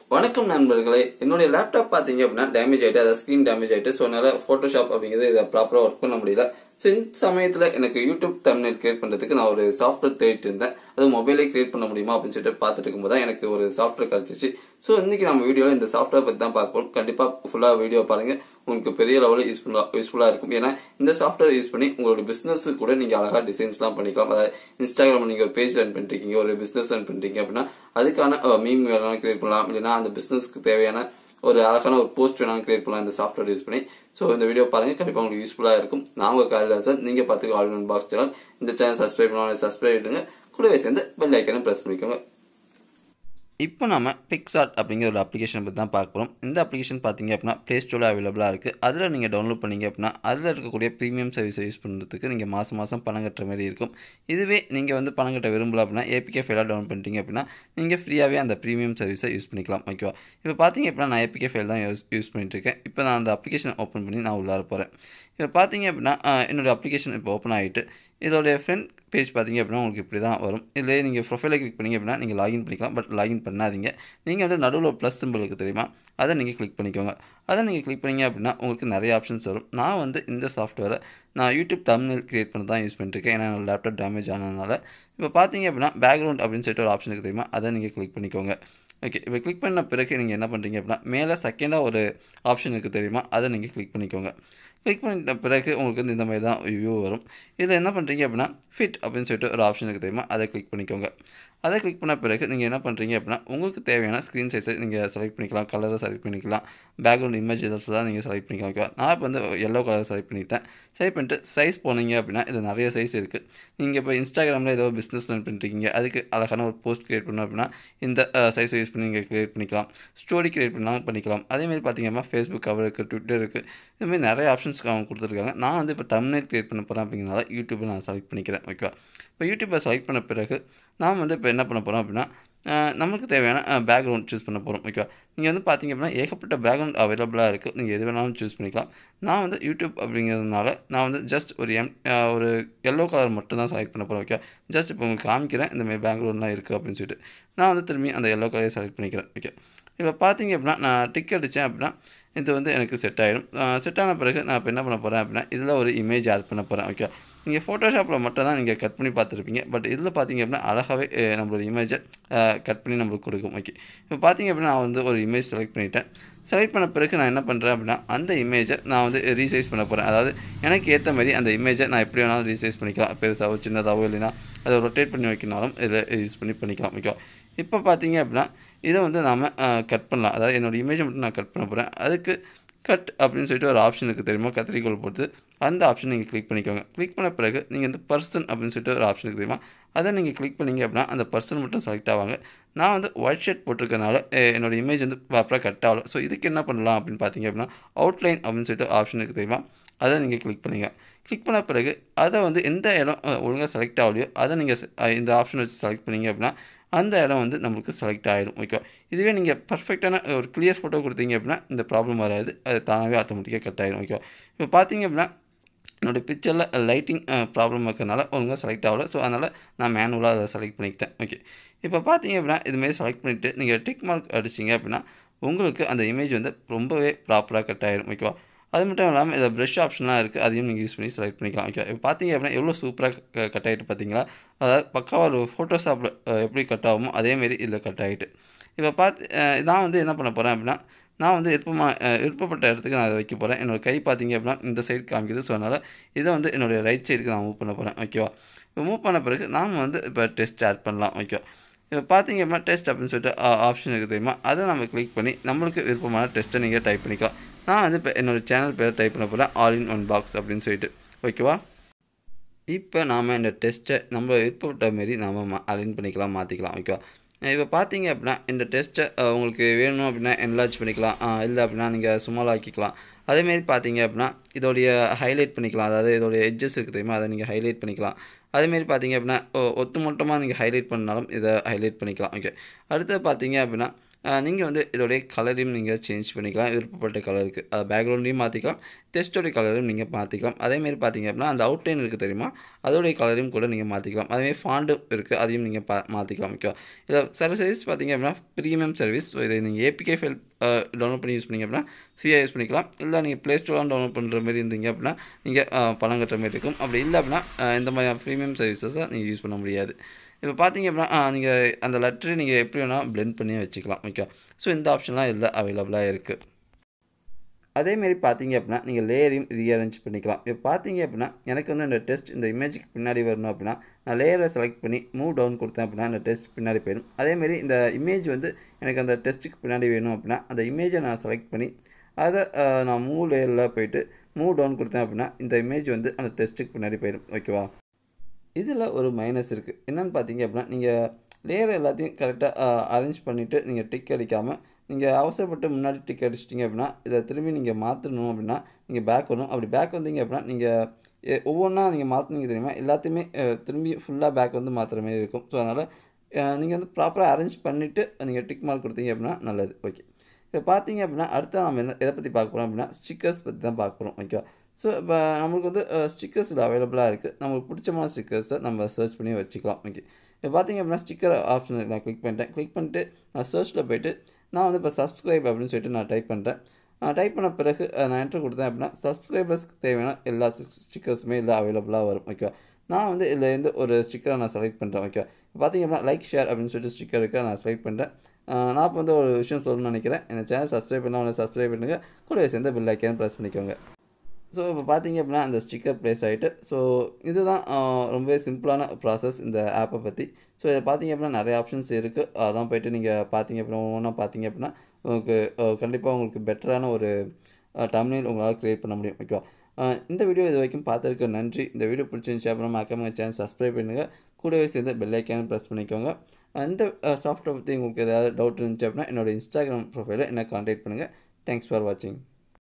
வணக்கம் நண்பர்களே என்னுடைய லேப்டாப் பாத்தீங்க அப்படின்னா டேமேஜ் ஆயிட்டு அதாவது ஸ்கிரீன் டேமேஜ் ஆயிட்டு ஸோ என்னால் ஃபோட்டோஷாப் அப்படிங்கிறது இதை ப்ராப்பராக ஒர்க் பண்ண முடியல ஸோ இந்த சமயத்தில் எனக்கு யூடியூப் தமிழ் கிரியேட் பண்ணுறதுக்கு நான் ஒரு சாஃப்ட்வேர் தேடிட்டு இருந்தேன் அது மொபைலே கிரியேட் பண்ண முடியுமா அப்படின்னு சொல்லிட்டு பார்த்துட்டு இருக்கும்போது தான் எனக்கு ஒரு சாஃப்ட்வேர் கிடைச்சிச்சு ஸோ இன்னைக்கு நம்ம வீடியோவில் இந்த சாஃப்ட்வேர் பற்றி தான் பார்க்க போறோம் கண்டிப்பாக ஃபுல்லாக வீடியோ பாருங்க உங்களுக்கு பெரிய லெவலில் யூஸ்ஃபுல்லாக யூஸ்ஃபுல்லாக இருக்கும் ஏன்னா இந்த சாஃப்ட்வேர் யூஸ் பண்ணி உங்களோட பிசினஸ் கூட நீங்கள் அழகாக டிசைன்ஸ்லாம் பண்ணிக்கலாம் அதாவது இன்ஸ்டாகிராம் நீங்கள் ஒரு பேஜ் ரன் பண்ணிருக்கீங்க ஒரு பிசினஸ் ரன் பண்ணிருக்கீங்க அப்படின்னா அதுக்கான மீம் வேணாலும் கிரியேட் பண்ணலாம் இல்லைன்னா அந்த பிசினஸ்க்கு தேவையான ஒரு அழகான ஒரு போஸ்ட் வேணாலும் கிரியேட் பண்ணலாம் இந்த சாஃப்ட்வேர் யூஸ் பண்ணி ஸோ இந்த வீடியோ பாருங்க கண்டிப்பாக உங்களுக்கு யூஸ்ஃபுல்லாக இருக்கும் நான் உங்கள் காலையில் சார் நீங்கள் பார்த்துக்க ஆல் ஒன் பாக்ஸ் சேனல் இந்த சேனல் சப்ஸ்கிரைப் பண்ணாலும் சப்ஸ்கிரைப் பண்ணுங்க கூடவே சேர்ந்து பெல் ஐக்கனை ப்ரெஸ் பண்ணிக்கோங்க இப்போ நம்ம பிக்சார்ட் அப்படிங்கிற ஒரு அப்ளிகேஷன் பற்றி தான் பார்க்க போகிறோம் இந்த அப்ளிகேஷன் பார்த்தீங்க அப்படின்னா ப்ளே ஸ்டோரில் அவைலபிளாக இருக்குது அதில் நீங்கள் டவுன்லோட் பண்ணீங்க அப்படின்னா அதில் இருக்கக்கூடிய ப்ரீமியம் சர்வீஸை யூஸ் பண்ணுறதுக்கு நீங்கள் மாதம் மாதம் பணம் கட்டுற மாதிரி இருக்கும் இதுவே நீங்கள் வந்து பணம் கட்ட விரும்பல அப்படின்னா ஏபிகே ஃபைலாக டவுன் பண்ணிட்டீங்க அப்படின்னா நீங்கள் ஃப்ரீயாகவே அந்த ப்ரீமியம் சர்வீஸை யூஸ் பண்ணிக்கலாம் ஓகேவா இப்போ பார்த்தீங்க அப்படின்னா நான் ஏபிகே ஃபைல் தான் யூஸ் யூஸ் பண்ணிட்டு இருக்கேன் இப்போ நான் அந்த அப்ளிகேஷன் ஓப்பன் பண்ணி நான் உள்ளார போகிறேன் இப்போ பார்த்தீங்க அப்படின்னா என்னோடய அப்ளிகேஷன் இப்போ ஓப்பன் ஆகிட்டு இதோடைய ஃப்ரெண்ட் பேஜ் பார்த்தீங்க அப்படின்னா உங்களுக்கு இப்படி தான் வரும் இதில் நீங்கள் ப்ரொஃபைலை கிளிக் பண்ணிங்க அப்படின்னா நீங்கள் லாகின் பண்ணிக்கலாம் பட் லாகின் பண்ணாதீங்க நீங்கள் வந்து நடுவில் ப்ளஸ் சிம்பிளுக்கு தெரியுமா அதை நீங்கள் கிளிக் பண்ணிக்கோங்க அதை நீங்கள் கிளிக் பண்ணிங்க அப்படின்னா உங்களுக்கு நிறைய ஆப்ஷன்ஸ் வரும் நான் வந்து இந்த சாஃப்ட்வேரை நான் யூடியூப் டர்மினல் கிரியேட் பண்ண தான் யூஸ் பண்ணிட்டுருக்கேன் ஏன்னா என்னோட லேப்டாப் டேமேஜ் ஆனதுனால இப்போ பார்த்தீங்க அப்படின்னா பேக்ரவுண்ட் அப்படின்னு சொல்லிட்டு ஒரு ஆப்ஷனுக்கு தெரியுமா அதை நீங்கள் கிளிக் பண்ணிக்கோங்க ஓகே இப்போ கிளிக் பண்ண பிறகு நீங்கள் என்ன பண்ணுறீங்க அப்படின்னா மேலே செகண்டாக ஒரு ஆப்ஷன் இருக்குது தெரியுமா அதை நீங்கள் கிளிக் பண்ணிக்கோங்க கிளிக் பண்ணிட்ட பிறகு உங்களுக்கு வந்து இந்த மாதிரி தான் வியூ வரும் இதில் என்ன பண்ணுறீங்க அப்படின்னா ஃபிட் அப்படின்னு சொல்லிட்டு ஒரு ஆப்ஷன் இருக்குது தெரியுமா அதை கிளிக் பண்ணிக்கோங்க அதை கிளிக் பண்ண பிறகு நீங்கள் என்ன பண்ணுறீங்க அப்படின்னா உங்களுக்கு தேவையான ஸ்க்ரீன் சைஸை நீங்கள் செலக்ட் பண்ணிக்கலாம் கலரை செலக்ட் பண்ணிக்கலாம் பேக்ரவுண்ட் இமேஜ் தான் நீங்கள் செலக்ட் பண்ணிக்கலாம் ஓகேவா நான் இப்போ வந்து எல்லோ கலர் செலக்ட் பண்ணிட்டேன் செலக்ட் பண்ணிட்டு சைஸ் போனீங்க அப்படின்னா இது நிறைய சைஸ் இருக்குது நீங்கள் இப்போ இன்ஸ்டாகிராமில் ஏதோ பிஸ்னஸ் ரன் பண்ணிருக்கீங்க அதுக்கு அழகான ஒரு போஸ்ட் க்ரியேட் பண்ணோம் அப்படின்னா இந்த சைஸை யூஸ் பண்ணி நீங்கள் க்ரியேட் பண்ணிக்கலாம் ஸ்டோரி க்ரியேட் பண்ணாலும் பண்ணிக்கலாம் அதேமாதிரி பார்த்தீங்கன்னா ஃபேஸ்புக் கவர் இருக்குது ட்விட்டர் இருக்குது இதுமாதிரி நிறைய ஆப்ஷன்ஸ் அவங்க கொடுத்துருக்காங்க நான் வந்து இப்போ தமிழ்நெட் க்ரியேட் பண்ண போகிறேன் அப்படிங்கிறனால யூடியூப்பை நான் செலக்ட் பண்ணிக்கிறேன் ஓகேவா இப்போ யூடியூப்பை செலக்ட் பண்ண பிறகு நான் வந்து இப்போ என்ன பண்ண போகிறோம் அப்படின்னா நமக்கு தேவையான பேக்ரவுண்ட் சூஸ் பண்ண போகிறோம் ஓகேவா நீங்கள் வந்து பார்த்தீங்க அப்படின்னா ஏகப்பட்ட பேக்ரவுண்ட் அவைலபிளாக இருக்குது நீங்கள் எது வேணாலும் சூஸ் பண்ணிக்கலாம் நான் வந்து யூடியூப் அப்படிங்கிறதுனால நான் வந்து ஜஸ்ட் ஒரு எம் ஒரு எல்லோ கலர் மட்டும் தான் செலக்ட் பண்ண போகிறேன் ஓகே ஜஸ்ட் இப்போ உங்களுக்கு காமிக்கிறேன் இந்தமாதிரி பேக்ரவுண்ட்லாம் இருக்குது அப்படின்னு சொல்லிட்டு நான் வந்து திரும்பி அந்த எல்லோ கலரை செலக்ட் பண்ணிக்கிறேன் ஓகே இப்போ பார்த்தீங்க அப்படின்னா நான் டிக் அடித்தேன் அப்படின்னா இது வந்து எனக்கு செட் ஆகிடும் செட் ஆன பிறகு நான் இப்போ என்ன பண்ண போகிறேன் அப்படின்னா இதில் ஒரு இமேஜ் ஆட் பண்ண போகிறேன் ஓகே நீங்கள் ஃபோட்டோஷாப்பில் மட்டும் தான் நீங்கள் கட் பண்ணி பார்த்துருப்பீங்க பட் இதில் பார்த்தீங்க அப்படின்னா அழகாகவே நம்மளோட இமேஜை கட் பண்ணி நம்மளுக்கு கொடுக்கும் ஓகே இப்போ பார்த்தீங்க அப்படின்னா நான் வந்து ஒரு இமேஜ் செலக்ட் பண்ணிட்டேன் செலக்ட் பண்ண பிறகு நான் என்ன பண்ணுறேன் அப்படின்னா அந்த இமேஜை நான் வந்து ரீசைஸ் பண்ண போகிறேன் அதாவது எனக்கு ஏற்ற மாதிரி அந்த இமேஜை நான் எப்படி வேணாலும் ரீசைஸ் பண்ணிக்கலாம் பெருசாகவோ சின்னதாகவோ இல்லைனா அதை ரொட்டேட் பண்ணி வைக்கனாலும் இதை யூஸ் பண்ணி பண்ணிக்கலாம் ஓகே இப்போ பார்த்தீங்க அப்படின்னா இதை வந்து நாம் கட் பண்ணலாம் அதாவது என்னோடய இமேஜை மட்டும் நான் கட் பண்ண போகிறேன் அதுக்கு கட் அப்படின்னு சொல்லிட்டு ஒரு ஆப்ஷன் இருக்குது தெரியுமா கத்திரிக்கோள் போட்டு அந்த ஆப்ஷன் நீங்கள் கிளிக் பண்ணிக்கோங்க கிளிக் பண்ண பிறகு நீங்கள் இந்த பர்சன் அப்படின்னு சொல்லிட்டு ஒரு ஆப்ஷன் இருக்குது தெரியுமா அதை நீங்கள் கிளிக் பண்ணிங்க அப்படின்னா அந்த பர்சன் மட்டும் செலக்ட் ஆவாங்க நான் வந்து ஒயிட் ஷர்ட் போட்டிருக்கனால என்னோடய இமேஜ் வந்து ப்ராப்பராக கட் ஆகல ஸோ இதுக்கு என்ன பண்ணலாம் அப்படின்னு பார்த்தீங்க அப்படின்னா அவுட்லைன் அப்படின்னு சொல்லிட்டு ஆப்ஷன் இருக்குது தெரியுமா அதை நீங்கள் கிளிக் பண்ணுங்க கிளிக் பண்ண பிறகு அதை வந்து எந்த இடம் ஒழுங்காக செலக்ட் ஆகலையோ அதை நீங்கள் இந்த ஆப்ஷன் வச்சு செலக்ட் பண்ணிங்க அப்படின்னா அந்த இடம் வந்து நம்மளுக்கு செலக்ட் ஆகிடும் ஓகே இதுவே நீங்கள் பர்ஃபெக்டான ஒரு கிளியர் ஃபோட்டோ கொடுத்தீங்க அப்படின்னா இந்த ப்ராப்ளம் வராது அது தானாகவே ஆட்டோமேட்டிக்காக கட் ஆகிடும் ஓகே இப்போ பார்த்தீங்க அப்படின்னா என்னோடய பிக்சரில் லைட்டிங் ப்ராப்ளம் இருக்கிறனால ஒழுங்காக செலக்ட் ஆகல ஸோ அதனால் நான் மேனுவலாக அதை செலக்ட் பண்ணிக்கிட்டேன் ஓகே இப்போ பார்த்தீங்க அப்படின்னா இதுமாரி செலக்ட் பண்ணிவிட்டு நீங்கள் டிக் மார்க் அடிச்சிங்க அப்படின்னா உங்களுக்கு அந்த இமேஜ் வந்து ரொம்பவே ப்ராப்பராக கட் ஆகிடும் ஓகேவா அது மட்டும் இல்லாமல் இதில் ப்ரெஷ் ஆப்ஷன்லாம் இருக்குது அதையும் நீங்கள் யூஸ் பண்ணி செலக்ட் பண்ணிக்கலாம் ஓகே இப்போ பார்த்தீங்க அப்படின்னா எவ்வளோ சூப்பராக கட் ஆகிட்டு பார்த்தீங்களா அதாவது பக்காவாக ஒரு ஃபோட்டோஷாப்பில் எப்படி கட் ஆகுமோ அதேமாரி இதில் கட் ஆகிட்டு இப்போ பார்த்து நான் வந்து என்ன பண்ண போகிறேன் அப்படின்னா நான் வந்து விருப்பமாக விருப்பப்பட்ட இடத்துக்கு நான் அதை வைக்க போகிறேன் என்னோடய கை பார்த்தீங்க அப்படின்னா இந்த சைடு காமிக்குது ஸோ அதனால் இதை வந்து என்னுடைய ரைட் சைடுக்கு நான் மூவ் பண்ண போகிறேன் ஓகேவா இப்போ மூவ் பண்ண பிறகு நாம் வந்து இப்போ டெஸ்ட் ஆட் பண்ணலாம் ஓகே இப்போ பார்த்தீங்க அப்படின்னா டெஸ்ட் அப்படின்னு சொல்லிட்டு ஆப்ஷன் இருக்குது தெரியுமா அதை நம்ம கிளிக் பண்ணி நம்மளுக்கு விருப்பமான டெஸ்ட்டை நீங்கள் டைப் பண்ணிக்கலாம் நான் வந்து இப்போ என்னோடய சேனல் பேரை டைப் பண்ண போகிறேன் ஆல் இன் ஒன் பாக்ஸ் அப்படின்னு சொல்லிட்டு ஓகேவா இப்போ நாம் இந்த டெஸ்ட்டை நம்ம விருப்பப்பட்ட மாரி நாம் அலைன் பண்ணிக்கலாம் மாற்றிக்கலாம் ஓகேவா இப்போ பார்த்தீங்க அப்படின்னா இந்த டெஸ்ட்டை உங்களுக்கு வேணும் அப்படின்னா என்லார்ஜ் பண்ணிக்கலாம் இல்லை அப்படின்னா நீங்கள் சும்மாலாம் ஆக்கிக்கலாம் அதேமாரி பார்த்தீங்க அப்படின்னா இதோடைய ஹைலைட் பண்ணிக்கலாம் அதாவது இதோடைய எட்ஜஸ் இருக்குது தெரியுமா அதை நீங்கள் ஹைலைட் பண்ணிக்கலாம் அதேமாரி பார்த்தீங்க அப்படின்னா ஒத்து மொத்தமாக நீங்கள் ஹைலைட் பண்ணாலும் இதை ஹைலைட் பண்ணிக்கலாம் ஓகே அடுத்து பார்த்தீங்க அப்படின்னா நீங்கள் வந்து இதோடைய கலரையும் நீங்கள் சேஞ்ச் பண்ணிக்கலாம் விருப்பப்பட்ட கலருக்கு அது பேக்ரவுண்டையும் மாற்றிக்கலாம் டெஸ்ட்டோடைய கலரையும் நீங்கள் மாற்றிக்கலாம் அதேமாரி பார்த்தீங்க அப்படின்னா அந்த அவுட்லைன் இருக்குது தெரியுமா அதோடைய கலரையும் கூட நீங்கள் மாற்றிக்கலாம் அதேமாதிரி ஃபாண்டும் இருக்குது அதையும் நீங்கள் பா மாற்றிக்கலாம் ஓகேவா இதில் சில சர்வீஸ் பார்த்தீங்க அப்படின்னா ப்ரீமியம் சர்வீஸ் ஸோ இதை நீங்கள் ஏபிகே ஃபைல் டவுன்லோட் பண்ணி யூஸ் பண்ணிங்க அப்படின்னா ஃப்ரீயாக யூஸ் பண்ணிக்கலாம் இல்லை நீங்கள் ப்ளே ஸ்டோர்லாம் டவுன்லோட் பண்ணுற மாதிரி இருந்தீங்க அப்படின்னா நீங்கள் பணம் கட்டுற மாதிரி இருக்கும் அப்படி இல்லை அப்படின்னா இந்த மாதிரி ப்ரீமியம் சர்வீசஸை நீங்கள் யூஸ் பண்ண முடியாது இப்போ பார்த்தீங்க அப்படின்னா நீங்கள் அந்த லெட்டரை நீங்கள் எப்படி வேணால் பிளெண்ட் பண்ணி வச்சுக்கலாம் ஓகே ஸோ இந்த ஆப்ஷன்லாம் இதில் அவைலபிளாக இருக்குது அதேமாரி பார்த்தீங்க அப்படின்னா நீங்கள் லேயரையும் ரீஅரேஞ்ச் பண்ணிக்கலாம் இப்போ பார்த்தீங்க அப்படின்னா எனக்கு வந்து இந்த டெஸ்ட் இந்த இமேஜுக்கு பின்னாடி வரணும் அப்படின்னா நான் லேயரை செலக்ட் பண்ணி மூவ் டவுன் கொடுத்தேன் அப்படின்னா அந்த டெஸ்ட் பின்னாடி போயிடும் அதேமாரி இந்த இமேஜ் வந்து எனக்கு அந்த டெஸ்ட்டுக்கு பின்னாடி வேணும் அப்படின்னா அந்த இமேஜை நான் செலக்ட் பண்ணி அதை நான் மூவ் லேயரில் போயிட்டு மூவ் டவுன் கொடுத்தேன் அப்படின்னா இந்த இமேஜ் வந்து அந்த டெஸ்ட்டுக்கு பின்னாடி போயிடும் ஓகேவா இதில் ஒரு மைனஸ் இருக்குது என்னென்னு பார்த்தீங்க அப்படின்னா நீங்கள் லேயர் எல்லாத்தையும் கரெக்டாக அரேஞ்ச் பண்ணிவிட்டு நீங்கள் டிக் அடிக்காமல் நீங்கள் அவசரப்பட்டு முன்னாடி டிக் அடிச்சிட்டிங்க அப்படின்னா இதை திரும்பி நீங்கள் மாற்றணும் அப்படின்னா நீங்கள் பேக் வரணும் அப்படி பேக் வந்தீங்க அப்படின்னா நீங்கள் ஒவ்வொன்றா நீங்கள் மாற்றினீங்க தெரியுமா எல்லாத்தையுமே திரும்பி ஃபுல்லாக பேக் வந்து மாற்றுற மாதிரி இருக்கும் ஸோ அதனால் நீங்கள் வந்து ப்ராப்பராக அரேஞ்ச் பண்ணிவிட்டு நீங்கள் டிக் மார்க் கொடுத்தீங்க அப்படின்னா நல்லது ஓகே இப்போ பார்த்தீங்க அப்படின்னா அடுத்து நம்ம என்ன எதை பற்றி பார்க்க போகிறோம் அப்படின்னா ஸ்டிக்கர்ஸ் பற்றி தான் பார்க்க போகிறோம் ஓகேவா ஸோ இப்போ நம்மளுக்கு வந்து ஸ்டிக்கர்ஸ் இது அவைலபிளாக இருக்குது நம்மளுக்கு பிடிச்சமான ஸ்டிக்கர்ஸை நம்ம சர்ச் பண்ணி வச்சுக்கலாம் ஓகே இப்போ பார்த்தீங்க அப்படின்னா ஸ்டிக்கர் ஆப்ஷன் நான் கிளிக் பண்ணிட்டேன் கிளிக் பண்ணிட்டு நான் சர்ச்சில் போய்ட்டு நான் வந்து இப்போ சப்ஸ்கிரைப் அப்படின்னு சொல்லிட்டு நான் டைப் பண்ணுறேன் நான் டைப் பண்ண பிறகு நான் என்ட்ரு கொடுத்தேன் அப்படின்னா சப்ஸ்கிரைபர்ஸ்க்கு தேவையான எல்லா ஸ்டிக்கர்ஸுமே இதில் அவைலபிளாக வரும் ஓகேவா நான் வந்து இதில் இருந்து ஒரு ஸ்டிக்கரை நான் செலக்ட் பண்ணுறேன் ஓகே இப்போ பார்த்தீங்க அப்படின்னா லைக் ஷேர் அப்படின்னு சொல்லிட்டு ஸ்டிக்கர் இருக்குது நான் செலக்ட் பண்ணுறேன் நான் இப்போ வந்து ஒரு விஷயம் சொல்லணும்னு நினைக்கிறேன் இந்த சேனல் சப்ஸ்கிரைப் பண்ணால் ஒன்று சப்ஸ்கிரைப் பண்ணுங்கள் கூட சேர்ந்து பில் ஐக்கன் ப்ரெஸ் பண்ணிக்கோங்க ஸோ இப்போ பார்த்தீங்க அப்படின்னா அந்த ஸ்டிக்கர் ப்ளேஸ் ஆகிட்டு ஸோ இதுதான் ரொம்பவே சிம்பிளான ப்ராசஸ் இந்த ஆப்பை பற்றி ஸோ இதை பார்த்தீங்க அப்படின்னா நிறைய ஆப்ஷன்ஸ் இருக்குது அதெல்லாம் போய்ட்டு நீங்கள் பார்த்தீங்க அப்படின்னா ஒவ்வொன்றா பார்த்தீங்க அப்படின்னா உங்களுக்கு கண்டிப்பாக உங்களுக்கு பெட்டரான ஒரு டம்னைல் உங்களால் க்ரியேட் பண்ண முடியும் ஓகேவா இந்த வீடியோ இது வரைக்கும் பார்த்துருக்க நன்றி இந்த வீடியோ பிடிச்சிருந்துச்சு அப்புறம் மறக்காம சேனல் சப்ஸ்கிரைப் பண்ணுங்கள் கூடவே சேர்ந்து பெல் ஐக்கான ப்ரெஸ் பண்ணிக்கோங்க இந்த சாஃப்ட்வேர் பற்றி உங்களுக்கு ஏதாவது டவுட் இருந்துச்சு அப்படின்னா என்னோடய இன்ஸ்டாகிராம் ப்ரொஃபைலில் என்ன கான்டாக்ட் பண்ணுங்கள் தேங்க்ஸ் ஃபார் வாட்சிங்